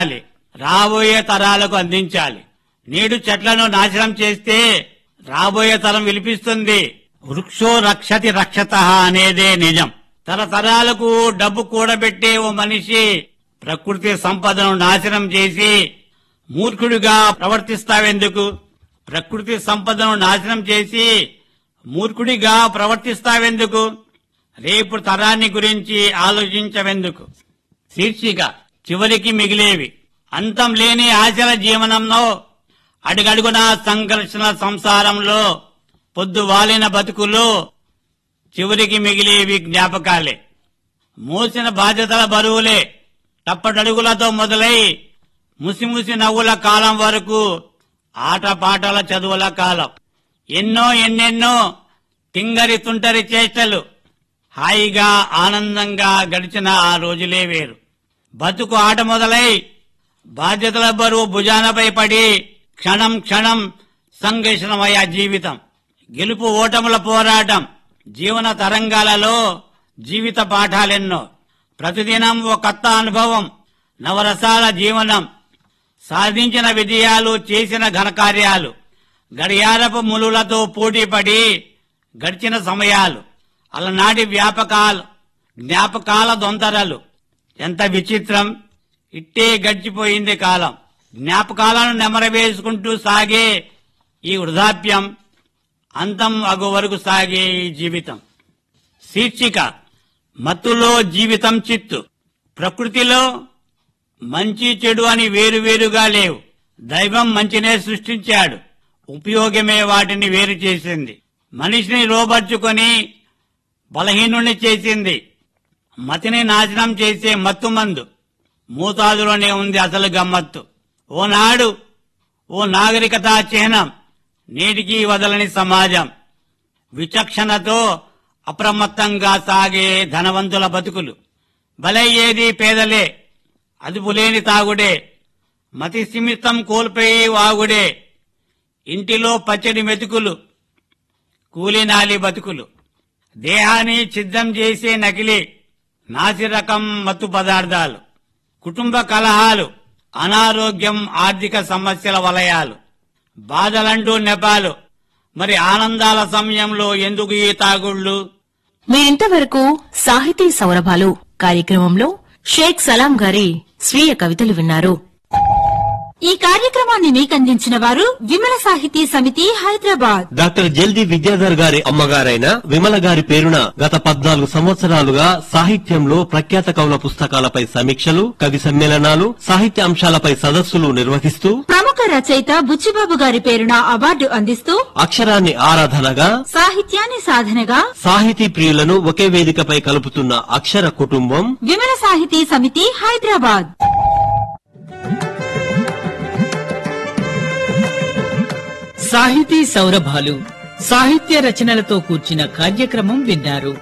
చేయాలి రాబోయే తరాలకు అందించాలి నేడు చెట్లను నాశనం చేస్తే రాబోయే తరం విలిపిస్తుంది వృక్షో రక్షతి రక్షత అనేదే నిజం తరతరాలకు డబ్బు కూడబెట్టే ఓ మనిషి ప్రకృతి సంపదను నాశనం చేసి మూర్ఖుడిగా ప్రవర్తిస్తావెందుకు ప్రకృతి సంపదను నాశనం చేసి మూర్ఖుడిగా ప్రవర్తిస్తావెందుకు రేపు తరాన్ని గురించి ఆలోచించవెందుకు శీర్షిక చివరికి మిగిలేవి అంతం లేని ఆశల జీవనంలో అడుగడుగున సంఘర్షణ సంసారంలో పొద్దు వాలిన బతుకులు చివరికి మిగిలేవి జ్ఞాపకాలే మోసిన బాధ్యతల బరువులే తప్పటడుగులతో మొదలై ముసిముసి నవ్వుల కాలం వరకు ఆటపాటల చదువుల కాలం ఎన్నో ఎన్నెన్నో తింగరి తుంటరి చేష్టలు హాయిగా ఆనందంగా గడిచిన ఆ రోజులే వేరు బతుకు ఆట మొదలై బాధ్యతల బరువు భుజానపై పడి క్షణం క్షణం సంఘర్షణమయ్య జీవితం గెలుపు ఓటముల పోరాటం జీవన తరంగాలలో జీవిత పాఠాలెన్నో ప్రతిదినం ఓ కొత్త అనుభవం నవరసాల జీవనం సాధించిన విజయాలు చేసిన ఘనకార్యాలు గడియారపు ములులతో పోటీపడి గడిచిన సమయాలు అలనాటి వ్యాపకాలు జ్ఞాపకాల దొంతరలు ఎంత విచిత్రం ఇట్టే గడిచిపోయింది కాలం జ్ఞాపకాలను నెమరవేసుకుంటూ సాగే ఈ వృధాప్యం అంతం అగు వరకు సాగే ఈ జీవితం శీర్షిక మత్తులో జీవితం చిత్తు ప్రకృతిలో మంచి చెడు అని వేరువేరుగా లేవు దైవం మంచినే సృష్టించాడు ఉపయోగమే వాటిని వేరు చేసింది మనిషిని లోబర్చుకొని బలహీనుణ్ణి చేసింది మతిని నాశనం చేసే మత్తు మందు మోతాదులోనే ఉంది అసలు గమ్మత్తు ఓనాడు ఓ నాగరికతా చిహ్నం నేటికి వదలని సమాజం విచక్షణతో అప్రమత్తంగా సాగే ధనవంతుల బతుకులు బలయ్యేది పేదలే అదుపులేని తాగుడే మతి సిమితం కోల్పోయి వాగుడే ఇంటిలో పచ్చడి మెతుకులు కూలినాలి బతుకులు దేహాన్ని సిద్ధం చేసే నకిలీ నాసి రకం మత్తు పదార్థాలు కుటుంబ కలహాలు అనారోగ్యం ఆర్థిక సమస్యల వలయాలు బాధలంటూ నెపాలు మరి ఆనందాల సమయంలో ఎందుకు ఈ తాగుళ్ళు మీరింతవరకు సాహితీ సౌరభాలు కార్యక్రమంలో షేక్ సలాం గారి స్వీయ కవితలు విన్నారు ఈ కార్యక్రమాన్ని మీకందించిన వారు విమల సాహితీ సమితి హైదరాబాద్ డాక్టర్ జల్ది విద్యాధర్ గారి అమ్మగారైన విమల గారి పేరున గత పద్నాలుగు సంవత్సరాలుగా సాహిత్యంలో ప్రఖ్యాత కవుల పుస్తకాలపై సమీక్షలు కవి సమ్మేళనాలు సాహిత్య అంశాలపై సదస్సులు నిర్వహిస్తూ ప్రముఖ రచయిత బుచ్చిబాబు గారి పేరున అవార్డు అందిస్తూ అక్షరాన్ని ఆరాధనగా సాహిత్యాన్ని సాధనగా సాహితీ ప్రియులను ఒకే వేదికపై కలుపుతున్న అక్షర కుటుంబం విమల సాహితీ సమితి హైదరాబాద్ సాహితీ సౌరభాలు సాహిత్య రచనలతో కూర్చిన కార్యక్రమం విన్నారు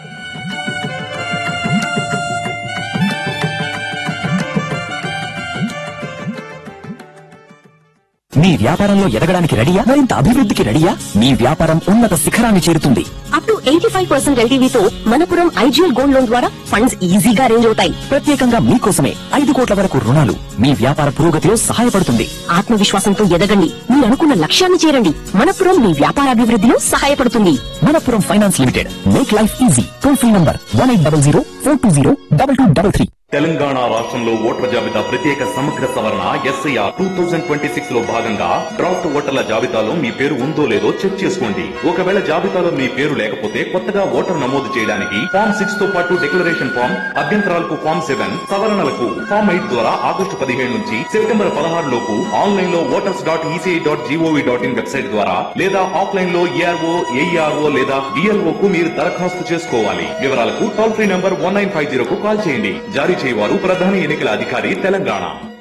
మీ వ్యాపారంలో ఎదగడానికి రెడీయా మరింత అభివృద్ధికి రెడీయా మీ వ్యాపారం ఉన్నత శిఖరాన్ని చేరుతుంది up to eighty five percent ఎల్టీవీతో మనపురం ఐజీఎల్ గోల్డ్ లోన్ ద్వారా ఫండ్స్ ఈజీగా అరేంజ్ అవుతాయి ప్రత్యేకంగా మీకోసమే ఐదు కోట్ల వరకు రుణాలు మీ వ్యాపార పురోగతిలో సహాయపడుతుంది ఆత్మవిశ్వాసంతో ఎదగండి మీరు అనుకున్న లక్ష్యాన్ని చేరండి మనపురం మీ వ్యాపార అభివృద్ధిలో సహాయపడుతుంది Manappuram finance limited make life easy toll free number one eight double zero four two zero double two double three Telangana రాష్ట్రంలో ఓటర్ల జాబితా ప్రత్యేక సమగ్ర సవరణ SIR two thousand twenty six లో భాగంగా డ్రాఫ్ట్ ఓటర్ల జాబితాలో మీ పేరు ఉందో లేదో చెక్ చేసుకోండి ఒకవేళ జాబితాలో మీ పేరు లేకపోతే కొత్తగా ఓటర్ నమోదు చేయడానికి ఫామ్ సిక్స్ తో పాటు డిక్లరేషన్ ఫామ్ అభ్యంతరాలకు ఫామ్ సెవెన్ సవరణలకు ఫామ్ ఎయిట్ ద్వారా ఆగస్టు పదిహేడు నుంచి సెప్టెంబర్ పదహారు లోపు ఆన్లైన్ లో voters dot ECI dot GOV dot in website ద్వారా లేదా ఆఫ్లైన్ లో ఏఆర్ఓ ఏఈఆర్ఓ లేదా డిఎల్ఓ కు మీరు దరఖాస్తు చేసుకోవాలి వివరాలకు toll free number one nine five zero కు కాల్ చేయండి జారీ చేయవారు ప్రధాన ఎన్నికల అధికారి తెలంగాణ